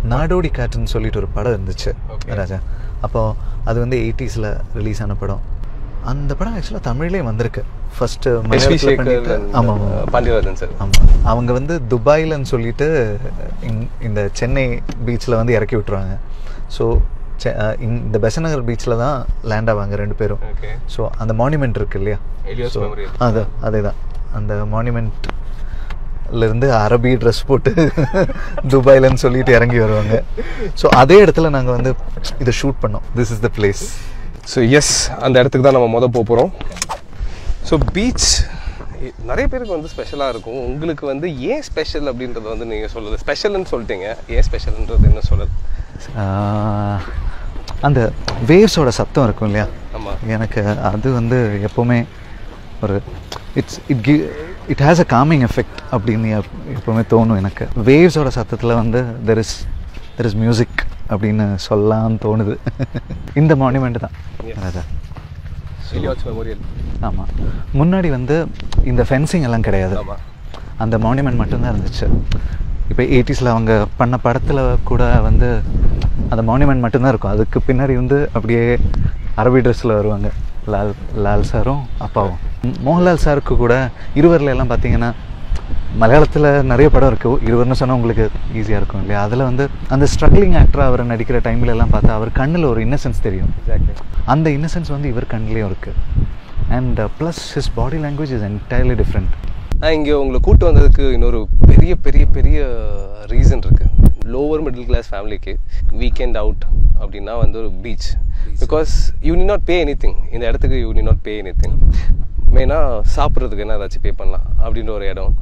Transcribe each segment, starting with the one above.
நாடோடி காற்றுன்னு சொல்லிட்டு ஒரு படம் இருந்துச்சு Okay. ராஜா அப்போ அது வந்து எயிட்டிஸில் ரிலீஸ் ஆன படம் அந்த படம் ஆக்சுவலாக தமிழ்லேயே வந்திருக்கு ஃபர்ஸ்ட் எஸ் வி சேகர் ஆமாம் ஆமாம் பாண்டியராஜன் சார் ஆமாம் அவங்க வந்து துபாயிலன்னு சொல்லிட்டு இங்- இந்த சென்னை பீச்சில் வந்து இறக்கி விட்டுருவாங்க ஸோ இந்த பெசநகர் பீச்சில் தான் லேண்ட் ஆவாங்க ரெண்டு பேரும் ஓகே ஸோ அந்த மானுமெண்ட் இருக்கு இல்லையா எலியாஸ் So, மெமோரியல் அது அதே தான் அந்த மானுமெண்ட் இருந்து அரபி ட்ரெஸ் போட்டு துபாயிலன்னு சொல்லிட்டு இறங்கி வருவாங்க ஸோ அதே இடத்துல நாங்கள் வந்து இதை ஷூட் பண்ணோம் this is the place so yes அந்த இடத்துக்கு தான் நம்ம முத போக போகிறோம் ஸோ பீச் நிறைய பேருக்கு வந்து ஸ்பெஷலாக இருக்கும் உங்களுக்கு வந்து ஏன் ஸ்பெஷல் அப்படின்றத வந்து நீங்கள் சொல்லுது ஸ்பெஷல்னு சொல்லிட்டீங்க ஏன் ஸ்பெஷல்ன்றது என்ன சொல்லுது அந்த வேவ்ஸோட சத்தம் இருக்கும் இல்லையா ஆமாம் எனக்கு அது வந்து எப்போவுமே ஒரு it's it give it has a calming effect அப்படின்னு எப்- எப்போவுமே தோணும் எனக்கு வேவ்ஸோட சத்தத்தில் வந்து there is there is music அப்படின்னு சொல்லலாம்னு தோணுது இந்த மானுமெண்ட் தான் Yes. ராஜா எலியாஸ் மெமோரியல் ஆமாம் முன்னாடி வந்து இந்த ஃபென்சிங் எல்லாம் கிடையாது ஆமாம் அந்த மானுமெண்ட் மட்டும்தான் இருந்துச்சு இப்போ எயிட்டிஸில் அவங்க பண்ண படத்தில் கூட வந்து அந்த மானுமெண்ட் மட்டும்தான் இருக்கும் அதுக்கு பின்னாடி வந்து அப்படியே அரபி ட்ரெஸ்ஸில் வருவாங்க லால் லால் சாரும் அப்பாவும் ம், மோகன்லால் சாருக்கு கூட இருவரில் எல்லாம் பார்த்தீங்கன்னா மலையாளத்தில் நிறைய படம் இருக்குது இருவர்னு சொன்னால் உங்களுக்கு ஈஸியாக இருக்கும் இல்லையா அதில் வந்து அந்த ஸ்ட்ரகிளிங் ஆக்டராக அவர் நடிக்கிற டைம்ல எல்லாம் பார்த்தா அவர் கண்ணில் ஒரு இன்னசென்ஸ் தெரியும் எக்ஸாக்ட்லி அந்த இன்னசென்ஸ் வந்து இவர் கண்ணிலையும் இருக்குது and plus his body language is entirely different நான் இங்கே உங்களை கூட்டு வந்ததுக்கு இன்னொரு பெரிய பெரிய பெரிய ரீசன் இருக்கு லோவர் மிடில் கிளாஸ் ஃபேமிலிக்கு வீக்கெண்ட் அவுட் அப்படின்னா வந்து ஒரு beach because you need not pay anything இந்த இடத்துக்கு you need not pay any thing மெயினாக சாப்பிட்றதுக்கு என்ன ஏதாச்சும் பே பண்ணலாம் அப்படின்ற ஒரு இடம்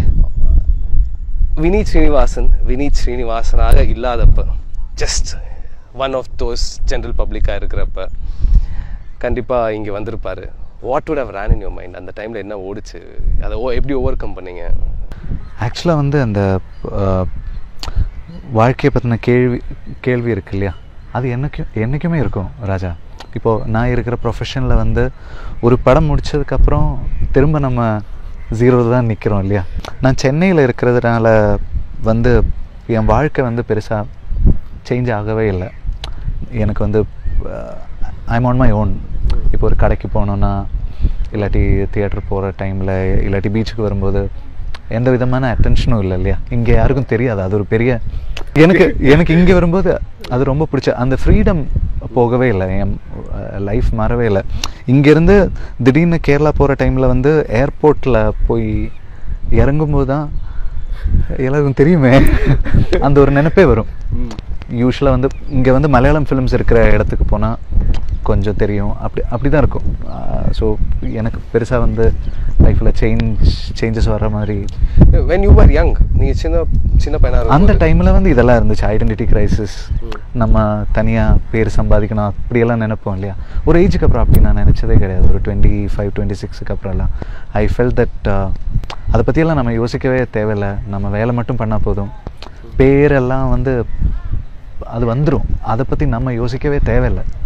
வினீத் ஸ்ரீனிவாசன் வினீத் ஸ்ரீனிவாசனாக இல்லாதப்ப just one of those general பப்ளிக்காக இருக்கிறப்ப கண்டிப்பாக இங்கே வந்திருப்பாரு what would have ran in your mind அந்த டைமில் என்ன ஓடுச்சு அதை ஓ எப்படி ஓவர் கம் பண்ணீங்க ஆக்சுவலாக வந்து அந்த அஹ், வாழ்க்கையை பற்றின கேள்வி கேள்வி இருக்கு இல்லையா அது என்னைக்கும் என்றைக்குமே இருக்கும் ராஜா இப்போது நான் இருக்கிற ப்ரொஃபஷனில் வந்து ஒரு படம் முடிச்சதுக்கப்புறம் திரும்ப நம்ம ஜீரோ தான் நிற்கிறோம் இல்லையா நான் சென்னையில் இருக்கிறதுனால வந்து என் வாழ்க்கை வந்து பெருசாக சேஞ்ச் ஆகவே இல்லை எனக்கு வந்து ஐம் ஆன் மை ஓன் இப்போ ஒரு கடைக்கு போனோன்னா இல்லாட்டி தியேட்டர் போகிற டைமில் இல்லாட்டி பீச்சுக்கு வரும்போது எந்த விதமான அட்டென்ஷனும் இல்லை இல்லையா இங்கே யாருக்கும் தெரியாது அது ஒரு பெரிய எனக்கு எனக்கு இங்கே வரும்போது அது ரொம்ப பிடிச்ச அந்த ஃப்ரீடம் போகவே இல்லை என் லைஃப் மாறவே இல்லை இங்கேருந்து திடீர்னு கேரளா போகிற டைமில் வந்து ஏர்போர்ட்டில் போய் இறங்கும்போது தான் எல்லாருக்கும் தெரியுமே அந்த ஒரு நினைப்பே வரும் யூஸ்வலாக வந்து இங்கே வந்து மலையாளம் ஃபிலிம்ஸ் இருக்கிற இடத்துக்கு போனால் கொஞ்சம் தெரியும் அப்படி அப்படி தான் இருக்கும் ஸோ எனக்கு பெருசாக வந்து லைஃப்பில் சேஞ்ச் சேஞ்சஸ் வர மாதிரி வென் யூ ஆர் யங் நீங்கள் சின்ன சின்ன பையனாக அந்த டைமில் வந்து இதெல்லாம் இருந்துச்சு ஐடென்டிட்டி கிரைசிஸ் நம்ம தனியாக பேர் சம்பாதிக்கணும் அப்படியெல்லாம் நினைப்போம் இல்லையா ஒரு ஏஜுக்கு அப்புறம் அப்படி நான் நினச்சதே கிடையாது ஒரு டுவெண்ட்டி ஃபைவ் டுவெண்ட்டி சிக்ஸுக்கு அப்புறம்லாம் ஐ ஃபெல் தட் அதை பற்றியெல்லாம் நம்ம யோசிக்கவே தேவையில்லை நம்ம வேலை மட்டும் பண்ணால் போதும் பேரெல்லாம் வந்து அது வந்துடும் அதை பற்றி நம்ம யோசிக்கவே தேவையில்லை